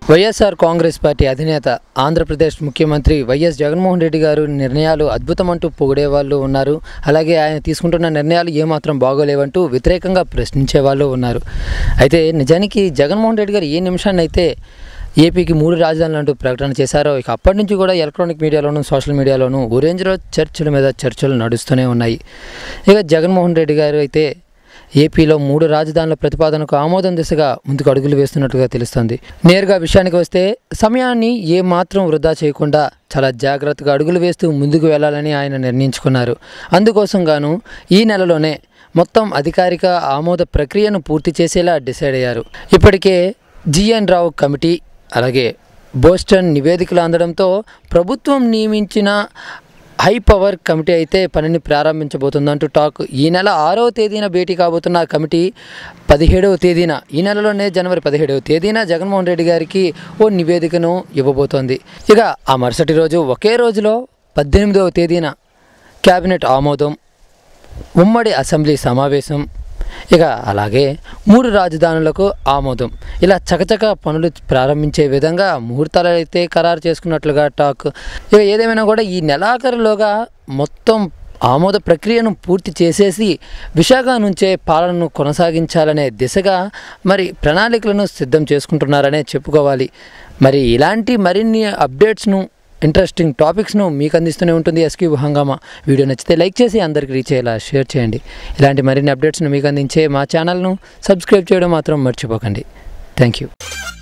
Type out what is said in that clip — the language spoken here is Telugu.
వైఎస్ఆర్ కాంగ్రెస్ పార్టీ అధినేత ఆంధ్రప్రదేశ్ ముఖ్యమంత్రి వైఎస్ జగన్మోహన్ రెడ్డి గారు నిర్ణయాలు అద్భుతమంటూ పొగిడే వాళ్ళు ఉన్నారు అలాగే ఆయన తీసుకుంటున్న నిర్ణయాలు ఏమాత్రం బాగోలేవంటూ వ్యతిరేకంగా ప్రశ్నించే వాళ్ళు ఉన్నారు అయితే నిజానికి జగన్మోహన్ రెడ్డి గారు ఏ నిమిషాన్ని అయితే ఏపీకి మూడు రాజధానులు అంటూ ప్రకటన చేశారో ఇక అప్పటి నుంచి కూడా ఎలక్ట్రానిక్ మీడియాలోను సోషల్ మీడియాలోను రేంజ్లో చర్చల మీద చర్చలు నడుస్తూనే ఉన్నాయి ఇక జగన్మోహన్ రెడ్డి గారు అయితే ఏపీలో మూడు రాజధానుల ప్రతిపాదనకు ఆమోదం దిశగా ముందుకు అడుగులు వేస్తున్నట్టుగా తెలుస్తోంది నేరుగా విషయానికి వస్తే సమయాన్ని ఏ మాత్రం వృధా చేయకుండా చాలా జాగ్రత్తగా అడుగులు వేస్తూ ముందుకు వెళ్ళాలని ఆయన నిర్ణయించుకున్నారు అందుకోసం గాను ఈ నెలలోనే మొత్తం అధికారిక ఆమోద ప్రక్రియను పూర్తి చేసేలా డిసైడ్ అయ్యారు ఇప్పటికే జిఎన్ రావు కమిటీ అలాగే బోస్టన్ నివేదికలు అందడంతో ప్రభుత్వం నియమించిన హై పవర్ కమిటీ అయితే పనిని ప్రారంభించబోతుందంటూ టాక్ ఈ నెల ఆరవ తేదీన భేటీ కాబోతున్న ఆ కమిటీ పదిహేడవ తేదీన ఈ నెలలోనే జనవరి పదిహేడవ తేదీన జగన్మోహన్ రెడ్డి గారికి ఓ నివేదికను ఇవ్వబోతోంది ఇక ఆ మరుసటి రోజు ఒకే రోజులో పద్దెనిమిదవ తేదీన కేబినెట్ ఆమోదం ఉమ్మడి అసెంబ్లీ సమావేశం ఇక అలాగే మూడు రాజధానులకు ఆమోదం ఇలా చకచక పనులు ప్రారంభించే విధంగా ముహూర్తాలు అయితే ఖరారు చేసుకున్నట్లుగా టాక్ ఇక ఏదేమైనా కూడా ఈ నెలాఖరులోగా మొత్తం ఆమోద ప్రక్రియను పూర్తి చేసేసి విశాఖ నుంచే పాలనను కొనసాగించాలనే దిశగా మరి ప్రణాళికలను సిద్ధం చేసుకుంటున్నారనే చెప్పుకోవాలి మరి ఇలాంటి మరిన్ని అప్డేట్స్ను ఇంట్రెస్టింగ్ టాపిక్స్ను మీకు అందిస్తూనే ఉంటుంది ఎస్క్యూ హంగామా వీడియో నచ్చితే లైక్ చేసి అందరికి రీచ్ అయ్యేలా షేర్ చేయండి ఇలాంటి మరిన్ని అప్డేట్స్ను మీకు అందించే మా ఛానల్ను సబ్స్క్రైబ్ చేయడం మాత్రం మర్చిపోకండి థ్యాంక్ యూ